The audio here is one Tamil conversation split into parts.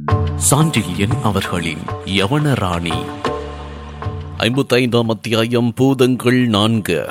சாண்டில்யன் அவர்களின் யவனராணி ஐம்பத்தைந்தாம் அத்தியாயம் பூதங்கள் நான்கு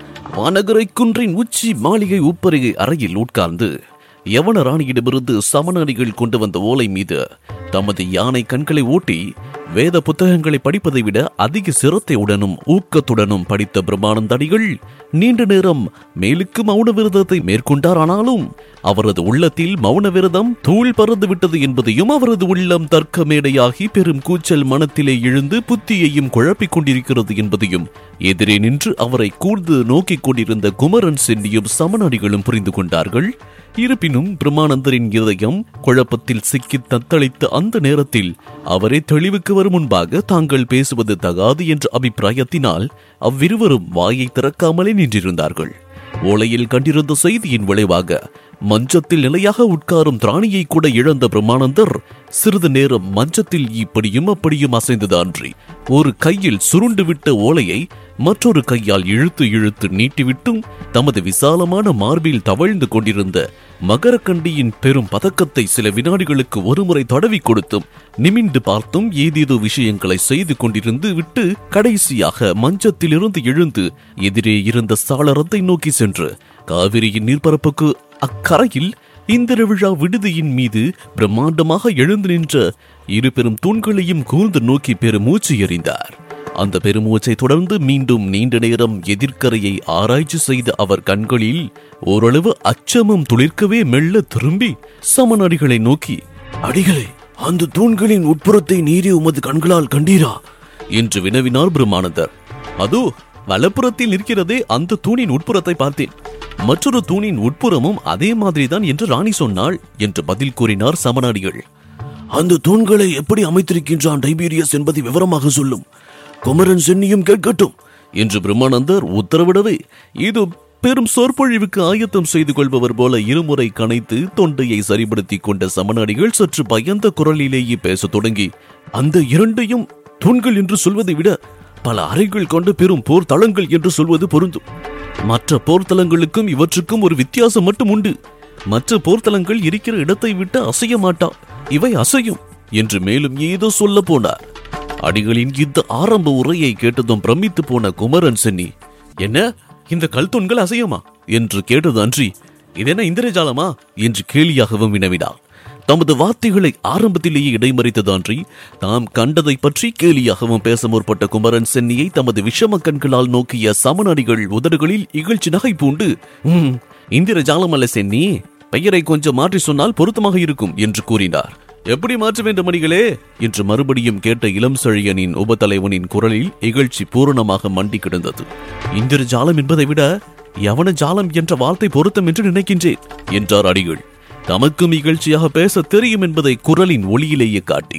வானகரை குன்றின் உச்சி மாளிகை உப்பருகை அறையில் உட்கார்ந்து யவன ராணியிடமிருந்து சமணடிகள் கொண்டு வந்த ஓலை மீது தமது யானை கண்களை ஓட்டி வேத புத்தகங்களை படிப்பதை விட அதிக சிரத்தையுடனும் ஊக்கத்துடனும் படித்த பிரம்மானந்தடிகள் நீண்ட நேரம் மேலுக்கு மௌன விரதத்தை மேற்கொண்டார் ஆனாலும் அவரது உள்ளத்தில் மௌன விரதம் தூள் பறந்து விட்டது என்பதையும் அவரது உள்ளம் தர்க்க மேடையாகி பெரும் கூச்சல் மனத்திலே எழுந்து புத்தியையும் குழப்பிக் கொண்டிருக்கிறது என்பதையும் எதிரே நின்று அவரை கூர்ந்து நோக்கிக் கொண்டிருந்த குமரன் சென்னியும் சமணடிகளும் புரிந்து கொண்டார்கள் இருப்பினும் பிரம்மானந்தரின் இதயம் குழப்பத்தில் சிக்கி தத்தளித்த அந்த நேரத்தில் அவரே தெளிவுக்கு வரும் முன்பாக தாங்கள் பேசுவது தகாது என்ற அபிப்பிராயத்தினால் அவ்விருவரும் வாயை திறக்காமலே நின்றிருந்தார்கள் ஓலையில் கண்டிருந்த செய்தியின் விளைவாக மஞ்சத்தில் நிலையாக உட்காரும் திராணியை கூட இழந்த பிரம்மானந்தர் சிறிது நேரம் மஞ்சத்தில் இப்படியும் அப்படியும் அசைந்தது அன்றி ஒரு கையில் சுருண்டு விட்ட ஓலையை மற்றொரு கையால் இழுத்து இழுத்து நீட்டிவிட்டும் தமது விசாலமான மார்பில் தவழ்ந்து கொண்டிருந்த மகரக்கண்டியின் பெரும் பதக்கத்தை சில வினாடிகளுக்கு ஒருமுறை தடவி கொடுத்தும் நிமிண்டு பார்த்தும் ஏதேதோ விஷயங்களை செய்து கொண்டிருந்து விட்டு கடைசியாக மஞ்சத்திலிருந்து எழுந்து எதிரே இருந்த சாளரத்தை நோக்கி சென்று காவிரியின் நீர்ப்பரப்புக்கு அக்கரையில் இந்திர விழா விடுதியின் மீது பிரம்மாண்டமாக எழுந்து நின்ற இரு பெரும் தூண்களையும் கூர்ந்து நோக்கி பெருமூச்சு எறிந்தார் அந்த பெருமூச்சை தொடர்ந்து மீண்டும் நீண்ட நேரம் எதிர்க்கரையை ஆராய்ச்சி செய்த அவர் கண்களில் ஓரளவு அச்சமும் துளிர்க்கவே மெல்ல திரும்பி சமநடிகளை நோக்கி அடிகளே அந்த தூண்களின் உட்புறத்தை நீரே உமது கண்களால் கண்டீரா என்று வினவினார் பிரம்மானந்தர் அதோ வலப்புறத்தில் இருக்கிறதே அந்த தூணின் உட்புறத்தை பார்த்தேன் மற்றொரு தூணின் உட்புறமும் அதே மாதிரிதான் என்று ராணி சொன்னாள் என்று பதில் கூறினார் சமநாடிகள் அந்த தூண்களை எப்படி அமைத்திருக்கின்றான் டைபீரியஸ் என்பதை விவரமாக சொல்லும் குமரன் சென்னியும் கேட்கட்டும் என்று பிரம்மானந்தர் உத்தரவிடவே இது பெரும் சொற்பொழிவுக்கு ஆயத்தம் செய்து கொள்பவர் போல இருமுறை கனைத்து தொண்டையை சரிபடுத்திக் கொண்ட சமநாடிகள் சற்று பயந்த குரலிலேயே பேசத் தொடங்கி அந்த இரண்டையும் தூண்கள் என்று சொல்வதை விட பல அறைகள் கொண்ட பெரும் போர் தளங்கள் என்று சொல்வது பொருந்தும் மற்ற போர்த்தலங்களுக்கும் இவற்றுக்கும் ஒரு வித்தியாசம் மட்டும் உண்டு மற்ற போர்த்தலங்கள் இருக்கிற இடத்தை விட்டு அசைய மாட்டா இவை அசையும் என்று மேலும் ஏதோ சொல்ல போனார் அடிகளின் இந்த ஆரம்ப உரையை கேட்டதும் பிரமித்து போன குமரன் சென்னி என்ன இந்த கல் தூண்கள் அசையுமா என்று கேட்டது அன்றி இதென்ன இந்திரஜாலமா என்று கேலியாகவும் வினவினார் தமது வார்த்தைகளை ஆரம்பத்திலேயே இடைமறித்தது அன்றி தாம் கண்டதை பற்றி கேலியாகவும் பேச முற்பட்ட குமரன் சென்னியை தமது விஷம கண்களால் நோக்கிய சமநடிகள் உதடுகளில் இகழ்ச்சி நகை பூண்டு "ம், இந்திரஜாலம் அல்ல சென்னி பெயரை கொஞ்சம் மாற்றி சொன்னால் பொருத்தமாக இருக்கும் என்று கூறினார் எப்படி மாற்ற வேண்டும் மணிகளே என்று மறுபடியும் கேட்ட இளம் செழியனின் உபதலைவனின் குரலில் இகழ்ச்சி பூரணமாக மண்டி கிடந்தது இந்திரஜாலம் என்பதை விட யவன ஜாலம் என்ற வார்த்தை பொருத்தம் என்று நினைக்கின்றேன் என்றார் அடிகள் தமக்கும் இகழ்ச்சியாக பேச தெரியும் என்பதை குரலின் ஒளியிலேயே காட்டி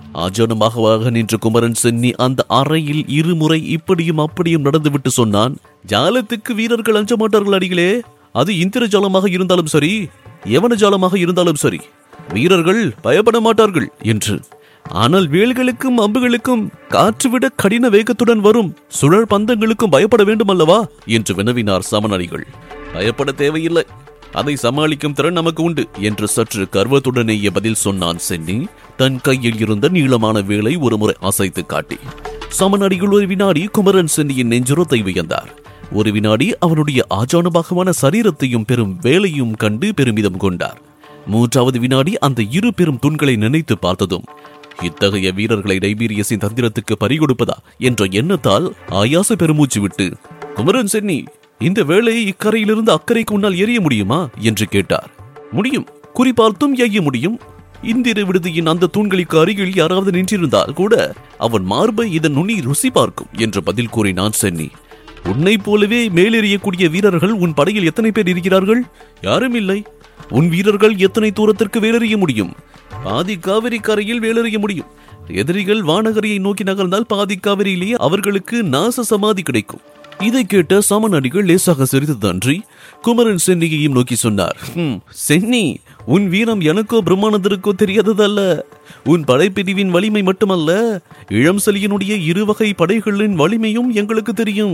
ஆஜனமாக நின்ற குமரன் சென்னி அந்த அறையில் இருமுறை இப்படியும் அப்படியும் நடந்துவிட்டு சொன்னான் ஜாலத்துக்கு வீரர்கள் அஞ்ச மாட்டார்கள் அடிகளே அது இந்திர ஜாலமாக இருந்தாலும் சரி எவன ஜாலமாக இருந்தாலும் சரி வீரர்கள் பயப்பட மாட்டார்கள் என்று ஆனால் வேல்களுக்கும் அம்புகளுக்கும் காற்றுவிட கடின வேகத்துடன் வரும் சுழல் பந்தங்களுக்கும் பயப்பட வேண்டும் அல்லவா என்று வினவினார் சமணரிகள் பயப்பட தேவையில்லை அதை சமாளிக்கும் திறன் நமக்கு உண்டு என்று சற்று கர்வத்துடனேயே பதில் சொன்னான் சென்னி தன் கையில் இருந்த நீளமான வேலை ஒருமுறை அசைத்து காட்டி சமநடிகள் ஒரு வினாடி குமரன் சென்னியின் நெஞ்சுரத்தை வியந்தார் ஒரு வினாடி அவனுடைய ஆஜானுபாகமான சரீரத்தையும் பெரும் வேலையும் கண்டு பெருமிதம் கொண்டார் மூன்றாவது வினாடி அந்த இரு பெரும் தூண்களை நினைத்து பார்த்ததும் இத்தகைய வீரர்களை டைபீரியஸின் தந்திரத்துக்கு பறிகொடுப்பதா என்ற எண்ணத்தால் ஆயாச பெருமூச்சு விட்டு குமரன் சென்னி இந்த வேலையை இக்கரையிலிருந்து அக்கறைக்கு உன்னால் எரிய முடியுமா என்று கேட்டார் முடியும் குறிப்பார்த்தும் எய்ய முடியும் இந்திர விடுதியின் அந்த தூண்களுக்கு அருகில் யாராவது நின்றிருந்தால் கூட அவன் மார்பை இதன் நுனி ருசி பார்க்கும் என்று பதில் கூறினான் சென்னி உன்னைப் போலவே மேலெறியக்கூடிய வீரர்கள் உன் படையில் எத்தனை பேர் இருக்கிறார்கள் யாரும் இல்லை உன் வீரர்கள் எத்தனை தூரத்திற்கு வேலெறிய முடியும் பாதி காவிரி கரையில் வேலெறிய முடியும் எதிரிகள் வானகரியை நோக்கி நகர்ந்தால் பாதி காவிரியிலேயே அவர்களுக்கு நாச சமாதி கிடைக்கும் இதை கேட்ட சாமநாடிகள் லேசாக சிரித்தது அன்றி குமரன் சென்னியையும் நோக்கி சொன்னார் "ஹம், சென்னி உன் வீரம் எனக்கோ பிரம்மானந்தருக்கோ தெரியாததல்ல உன் படைப்பிரிவின் வலிமை மட்டுமல்ல இளம் சலியனுடைய இருவகை படைகளின் வலிமையும் எங்களுக்கு தெரியும்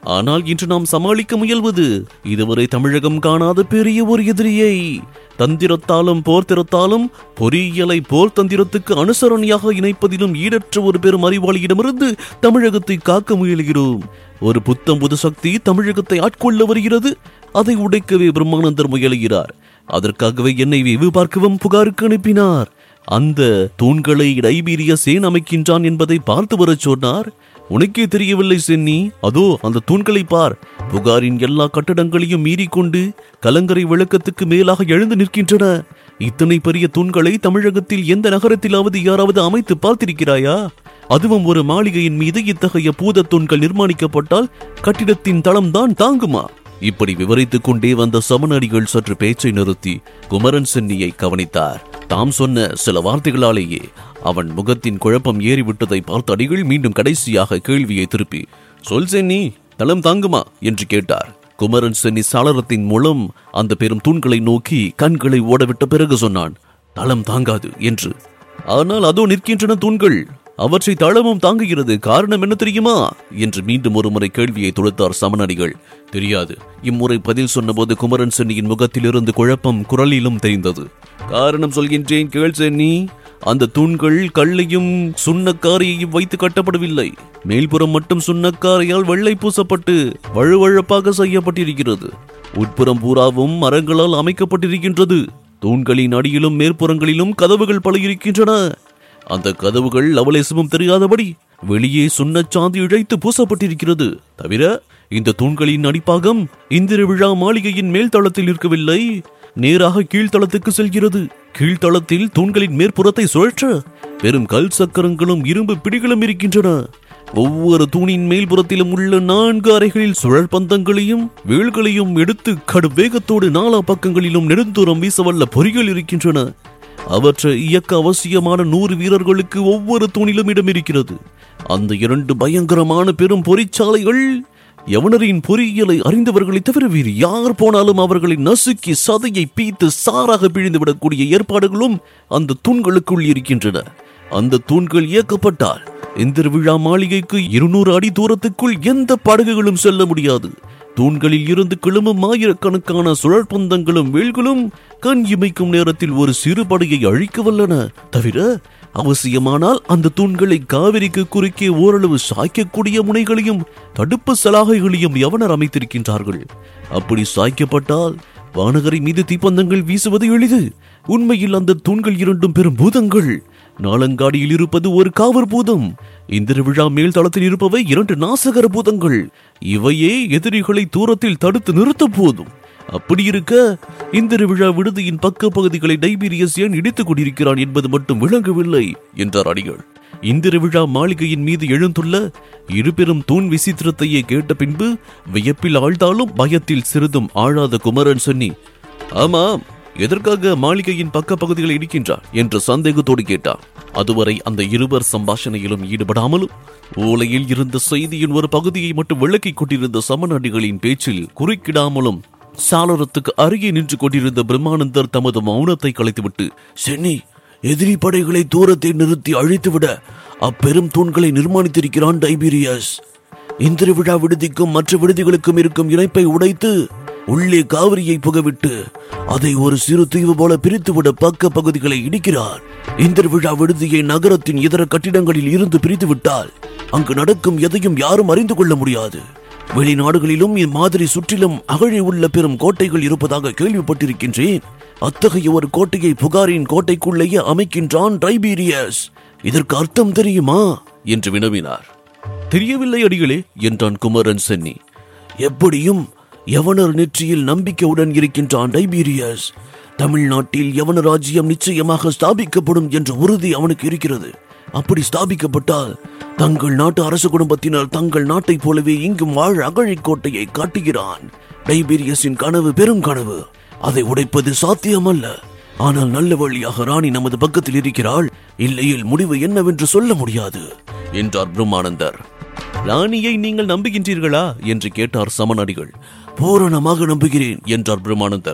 ஆனால் இன்று நாம் சமாளிக்க முயல்வது இதுவரை தமிழகம் காணாத பெரிய ஒரு எதிரியை தந்திரத்தாலும் போர் திறத்தாலும் பொறியியலை போர் தந்திரத்துக்கு அனுசரணையாக இணைப்பதிலும் ஈடற்ற ஒரு பெரும் அறிவாளியிடமிருந்து தமிழகத்தை காக்க முயல்கிறோம் ஒரு புத்தம் புது சக்தி தமிழகத்தை ஆட்கொள்ள வருகிறது அதை உடைக்கவே பிரம்மானந்தர் முயலுகிறார் அதற்காகவே என்னை வெகு பார்க்கவும் புகாருக்கு அனுப்பினார் அந்த தூண்களை டைபீரிய சேன் அமைக்கின்றான் என்பதை பார்த்து வரச் சொன்னார் உனக்கே தெரியவில்லை சென்னி அதோ அந்த தூண்களை பார் புகாரின் எல்லா கட்டடங்களையும் மீறிக்கொண்டு கலங்கரை விளக்கத்துக்கு மேலாக எழுந்து நிற்கின்றன இத்தனை பெரிய தூண்களை தமிழகத்தில் எந்த நகரத்திலாவது யாராவது அமைத்து பார்த்திருக்கிறாயா அதுவும் ஒரு மாளிகையின் மீது இத்தகைய பூத தூண்கள் நிர்மாணிக்கப்பட்டால் கட்டிடத்தின் தளம்தான் தாங்குமா இப்படி விவரித்துக் கொண்டே வந்த சமணடிகள் சற்று பேச்சை நிறுத்தி குமரன் சென்னியை கவனித்தார் தாம் சொன்ன சில வார்த்தைகளாலேயே அவன் முகத்தின் குழப்பம் ஏறிவிட்டதை பார்த்த அடிகள் மீண்டும் கடைசியாக கேள்வியை திருப்பி சொல் சென்னி தளம் தாங்குமா என்று கேட்டார் குமரன் சென்னி சாளரத்தின் மூலம் அந்த பெரும் தூண்களை நோக்கி கண்களை ஓடவிட்ட பிறகு சொன்னான் தளம் தாங்காது என்று ஆனால் அதோ நிற்கின்றன தூண்கள் அவற்றை தளமும் தாங்குகிறது காரணம் என்ன தெரியுமா என்று மீண்டும் ஒரு முறை கேள்வியை தொடுத்தார் சமணடிகள் தெரியாது இம்முறை பதில் சொன்னபோது குமரன் சென்னியின் முகத்திலிருந்து குழப்பம் குரலிலும் தெரிந்தது காரணம் சொல்கின்றேன் கேள் சென்னி அந்த தூண்கள் கல்லையும் சுண்ணக்காரையையும் வைத்து கட்டப்படவில்லை மேல்புறம் மட்டும் சுண்ணக்காரையால் வெள்ளை பூசப்பட்டு வழுவழுப்பாக செய்யப்பட்டிருக்கிறது உட்புறம் பூராவும் மரங்களால் அமைக்கப்பட்டிருக்கின்றது தூண்களின் அடியிலும் மேற்புறங்களிலும் கதவுகள் பல இருக்கின்றன அந்த கதவுகள் லவலேசமும் தெரியாதபடி வெளியே சுண்ணச்சாந்து இழைத்து பூசப்பட்டிருக்கிறது தவிர இந்த தூண்களின் அடிப்பாகம் இந்திர விழா மாளிகையின் மேல் தளத்தில் இருக்கவில்லை நேராக கீழ்த்தளத்துக்கு செல்கிறது கீழ்த்தளத்தில் தூண்களின் மேற்புறத்தை சுழற்ற பெரும் கல் சக்கரங்களும் இரும்பு பிடிகளும் இருக்கின்றன ஒவ்வொரு தூணின் மேல்புறத்திலும் உள்ள நான்கு அறைகளில் சுழல் பந்தங்களையும் வேல்களையும் எடுத்து கடும் வேகத்தோடு நாலா பக்கங்களிலும் நெடுந்தூரம் வீசவல்ல பொறிகள் இருக்கின்றன அவற்றை இயக்க அவசியமான நூறு வீரர்களுக்கு ஒவ்வொரு தூணிலும் இடம் இருக்கிறது அந்த இரண்டு பயங்கரமான பெரும் பொறிச்சாலைகள் யவனரின் பொறியியலை அறிந்தவர்களை தவிர வேறு யார் போனாலும் அவர்களை நசுக்கி சதையை பீத்து சாராக பிழிந்துவிடக்கூடிய ஏற்பாடுகளும் அந்த தூண்களுக்குள் இருக்கின்றன அந்த தூண்கள் இயக்கப்பட்டால் இந்த விழா மாளிகைக்கு இருநூறு அடி தூரத்துக்குள் எந்த படகுகளும் செல்ல முடியாது தூண்களில் இருந்து கிளம்பும் ஆயிரக்கணக்கான சுழற்பந்தங்களும் வேல்களும் கண் இமைக்கும் நேரத்தில் ஒரு சிறு படையை அழிக்க வல்லன தவிர அவசியமானால் அந்த தூண்களை காவிரிக்கு குறுக்கே ஓரளவு சாய்க்கக்கூடிய முனைகளையும் தடுப்பு சலாகைகளையும் யவனர் அமைத்திருக்கின்றார்கள் அப்படி சாய்க்கப்பட்டால் வானகரை மீது தீப்பந்தங்கள் வீசுவது எளிது உண்மையில் அந்த தூண்கள் இரண்டும் பெரும் பூதங்கள் நாளங்காடியில் இருப்பது ஒரு காவற் பூதம் இந்திர விழா மேல் தளத்தில் இருப்பவை இரண்டு நாசகர பூதங்கள் இவையே எதிரிகளை தூரத்தில் தடுத்து நிறுத்த போதும் அப்படி இருக்க இந்திர விழா விடுதியின் பக்க பகுதிகளை டைபீரியஸ் ஏன் இடித்துக் கொண்டிருக்கிறான் என்பது மட்டும் விளங்கவில்லை என்றார் அடிகள் இந்திர விழா மாளிகையின் மீது எழுந்துள்ள இருபெரும் தூண் விசித்திரத்தையே கேட்ட பின்பு வியப்பில் ஆழ்ந்தாலும் பயத்தில் சிறிதும் ஆழாத குமரன் சொன்னி ஆமாம் எதற்காக மாளிகையின் பக்க பகுதிகளை இடிக்கின்றார் என்று சந்தேகத்தோடு கேட்டார் அதுவரை அந்த இருவர் சம்பாஷணையிலும் ஈடுபடாமலும் ஓலையில் இருந்த செய்தியின் ஒரு பகுதியை மட்டும் விளக்கிக் கொண்டிருந்த சமநடிகளின் பேச்சில் குறுக்கிடாமலும் சாளரத்துக்கு அருகே நின்று கொண்டிருந்த பிரம்மானந்தர் தமது மௌனத்தை கலைத்துவிட்டு சென்னி எதிரி படைகளை தூரத்தை நிறுத்தி அழித்துவிட அப்பெரும் தூண்களை நிர்மாணித்திருக்கிறான் டைபீரியஸ் இந்திர விழா விடுதிக்கும் மற்ற விடுதிகளுக்கும் இருக்கும் இணைப்பை உடைத்து உள்ளே காவிரியை புகவிட்டு அதை ஒரு சிறு தீவு போல பிரித்துவிட பக்க பகுதிகளை இடிக்கிறார் இந்திர விழா விடுதியை நகரத்தின் இதர கட்டிடங்களில் இருந்து பிரித்து விட்டால் அங்கு நடக்கும் எதையும் யாரும் அறிந்து கொள்ள முடியாது வெளிநாடுகளிலும் இம்மாதிரி சுற்றிலும் அகழி உள்ள பெரும் கோட்டைகள் இருப்பதாக கேள்விப்பட்டிருக்கின்றேன் அத்தகைய ஒரு கோட்டையை புகாரின் கோட்டைக்குள்ளேயே அமைக்கின்றான் டைபீரியஸ் இதற்கு அர்த்தம் தெரியுமா என்று வினவினார் தெரியவில்லை அடிகளே என்றான் குமரன் சென்னி எப்படியும் யவனர் நெற்றியில் நம்பிக்கையுடன் இருக்கின்றான் டைபீரியஸ் தமிழ்நாட்டில் யவன ராஜ்யம் நிச்சயமாக ஸ்தாபிக்கப்படும் என்ற உறுதி அவனுக்கு இருக்கிறது அப்படி ஸ்தாபிக்கப்பட்டால் தங்கள் நாட்டு அரச குடும்பத்தினர் தங்கள் நாட்டைப் போலவே இங்கும் வாழ அகழிக் கோட்டையை காட்டுகிறான் டைபீரியஸின் கனவு பெரும் கனவு அதை உடைப்பது சாத்தியமல்ல ஆனால் நல்ல வழியாக ராணி நமது பக்கத்தில் இருக்கிறாள் இல்லையில் முடிவு என்னவென்று சொல்ல முடியாது என்றார் பிரம்மானந்தர் ராணியை நீங்கள் நம்புகின்றீர்களா என்று கேட்டார் சமநடிகள் பூரணமாக நம்புகிறேன் என்றார் பிரம்மானந்தர்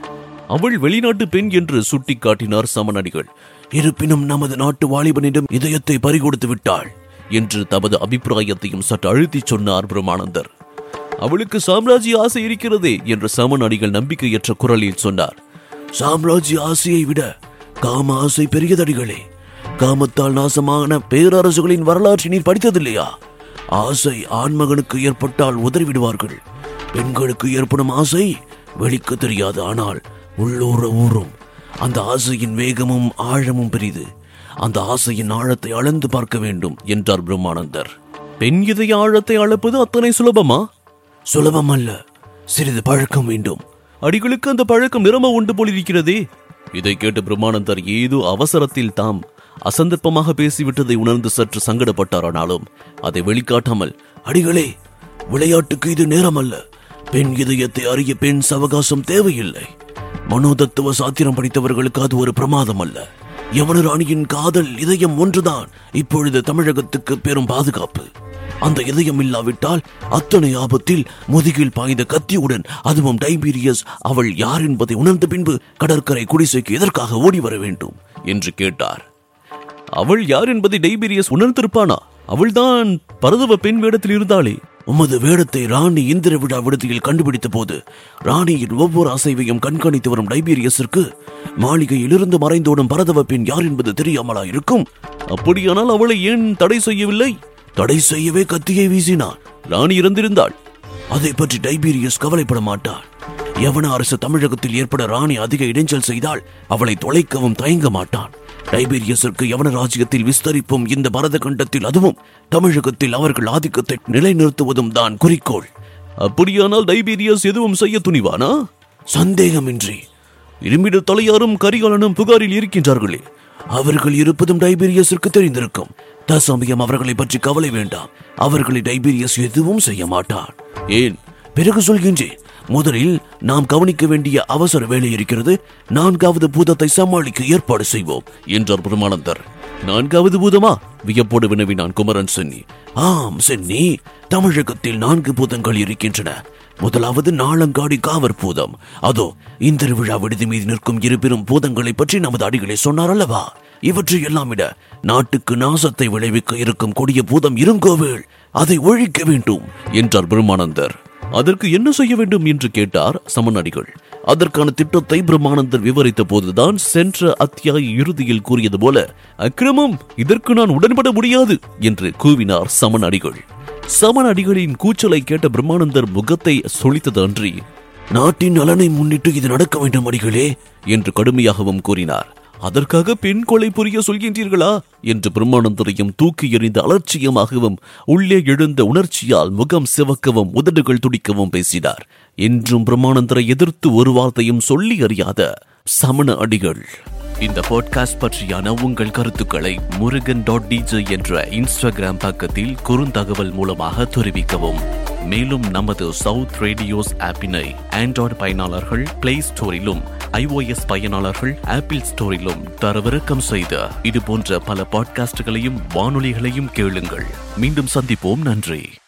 அவள் வெளிநாட்டு பெண் என்று சுட்டிக்காட்டினார் சமநடிகள் இருப்பினும் நமது நாட்டு வாலிபனிடம் இதயத்தை பறிகொடுத்து விட்டாள் என்று தமது அபிப்பிராயத்தையும் சற்று அழுத்திச் சொன்னார் பிரம்மானந்தர் அவளுக்கு சாம்ராஜ்ய ஆசை இருக்கிறதே என்று சமன் அடிகள் நம்பிக்கையற்ற குரலில் சொன்னார் சாம்ராஜ்ய ஆசையை விட காம ஆசை பெரியதடிகளே காமத்தால் நாசமான பேரரசுகளின் வரலாற்றை நீர் படித்ததில்லையா ஆசை ஆண்மகனுக்கு ஏற்பட்டால் உதறிவிடுவார்கள் பெண்களுக்கு ஏற்படும் ஆசை வெளிக்கு தெரியாது ஆனால் உள்ளூர ஊறும் அந்த ஆசையின் வேகமும் ஆழமும் பெரிது அந்த ஆசையின் ஆழத்தை அளந்து பார்க்க வேண்டும் என்றார் பிரம்மானந்தர் பெண் இதய ஆழத்தை அளப்பது அத்தனை சுலபமா சுலபம் அல்ல சிறிது பழக்கம் வேண்டும் அடிகளுக்கு அந்த பழக்கம் நிரம்ப உண்டு போலிருக்கிறதே இதை கேட்டு பிரம்மானந்தர் ஏதோ அவசரத்தில் தாம் அசந்தர்ப்பமாக பேசிவிட்டதை உணர்ந்து சற்று சங்கடப்பட்டாரானாலும் அதை வெளிக்காட்டாமல் அடிகளே விளையாட்டுக்கு இது நேரம் அல்ல பெண் இதயத்தை அறிய பெண் சவகாசம் தேவையில்லை மனோதத்துவ சாத்திரம் படித்தவர்களுக்கு அது ஒரு பிரமாதம் அல்ல யவனராணியின் காதல் இதயம் ஒன்றுதான் இப்பொழுது தமிழகத்துக்கு பெரும் பாதுகாப்பு அந்த இதயம் இல்லாவிட்டால் அத்தனை ஆபத்தில் முதுகில் பாய்ந்த கத்தியுடன் அதுவும் டைபீரியஸ் அவள் யார் என்பதை உணர்ந்த பின்பு கடற்கரை குடிசைக்கு எதற்காக ஓடி வர வேண்டும் என்று கேட்டார் அவள் யார் என்பதை டைபீரியஸ் உணர்ந்திருப்பானா அவள்தான் பரதவ பெண் வேடத்தில் இருந்தாளே உமது வேடத்தை ராணி இந்திர விழா விடுதியில் கண்டுபிடித்த போது ராணியின் ஒவ்வொரு அசைவையும் கண்காணித்து வரும் டைபீரியஸிற்கு மாளிகையில் இருந்து மறைந்தோடும் பரதவ பெண் யார் என்பது தெரியாமலா இருக்கும் அப்படியானால் அவளை ஏன் தடை செய்யவில்லை தடை செய்யவே கத்தியை வீசினார் ராணி இறந்திருந்தாள் அதை பற்றி டைபீரியஸ் கவலைப்பட மாட்டார் யவன அரசு தமிழகத்தில் ஏற்பட ராணி அதிக இடைஞ்சல் செய்தால் அவளை தொலைக்கவும் தயங்க மாட்டான் டைபீரியஸிற்கு யவன ராஜ்யத்தில் விஸ்தரிப்பும் இந்த பரத கண்டத்தில் அதுவும் தமிழகத்தில் அவர்கள் ஆதிக்கத்தை நிலைநிறுத்துவதும் தான் குறிக்கோள் அப்படியானால் டைபீரியஸ் எதுவும் செய்ய துணிவானா சந்தேகமின்றி இருமிட தலையாரும் கரிகாலனும் புகாரில் இருக்கின்றார்களே அவர்கள் இருப்பதும் டைபீரியஸிற்கு தெரிந்திருக்கும் தசமயம் அவர்களை பற்றி கவலை வேண்டாம் அவர்களை டைபீரியஸ் எதுவும் செய்ய மாட்டான் ஏன் பிறகு சொல்கின்றேன் முதலில் நாம் கவனிக்க வேண்டிய அவசர வேலை இருக்கிறது நான்காவது பூதத்தை சமாளிக்க ஏற்பாடு செய்வோம் என்றார் பிரமானந்தர் நான்காவது பூதமா வியப்போடு வினவினான் குமரன் சென்னி ஆம் சென்னி தமிழகத்தில் நான்கு பூதங்கள் இருக்கின்றன முதலாவது நாளங்காடி காவர் பூதம் அதோ இந்த விழா விடுதி மீது நிற்கும் இரு பெரும் பூதங்களை பற்றி நமது அடிகளை சொன்னார் அல்லவா இவற்றை எல்லாம் விட நாட்டுக்கு நாசத்தை விளைவிக்க இருக்கும் கொடிய பூதம் இருங்கோவேள் அதை ஒழிக்க வேண்டும் என்றார் பிரம்மானந்தர் அதற்கு என்ன செய்ய வேண்டும் என்று கேட்டார் சமநடிகள் அதற்கான திட்டத்தை பிரம்மானந்தர் விவரித்த போதுதான் சென்ற அத்தியாய இறுதியில் கூறியது போல அக்கிரமம் இதற்கு நான் உடன்பட முடியாது என்று கூவினார் சமநடிகள் சமநடிகளின் கூச்சலை கேட்ட பிரம்மானந்தர் முகத்தை சொலித்தது அன்றி நாட்டின் நலனை முன்னிட்டு இது நடக்க வேண்டும் அடிகளே என்று கடுமையாகவும் கூறினார் அதற்காக பெண் கொலை புரிய சொல்கின்றீர்களா என்று பிரம்மானந்தரையும் தூக்கி எறிந்த அலட்சியமாகவும் உள்ளே எழுந்த உணர்ச்சியால் முகம் சிவக்கவும் உதடுகள் துடிக்கவும் பேசினார் என்றும் பிரம்மானந்தரை எதிர்த்து ஒரு வார்த்தையும் சொல்லி அறியாத சமண அடிகள் இந்த பாட்காஸ்ட் பற்றியான உங்கள் கருத்துக்களை முருகன் டாட் டிஜே என்ற இன்ஸ்டாகிராம் பக்கத்தில் குறுந்தகவல் மூலமாக தெரிவிக்கவும் மேலும் நமது சவுத் ரேடியோஸ் ஆப்பினை ஆண்ட்ராய்டு பயனாளர்கள் பிளே ஸ்டோரிலும் ஐஓஎஸ் பயனாளர்கள் ஆப்பிள் ஸ்டோரிலும் தரவிறக்கம் செய்த இது போன்ற பல பாட்காஸ்டுகளையும் வானொலிகளையும் கேளுங்கள் மீண்டும் சந்திப்போம் நன்றி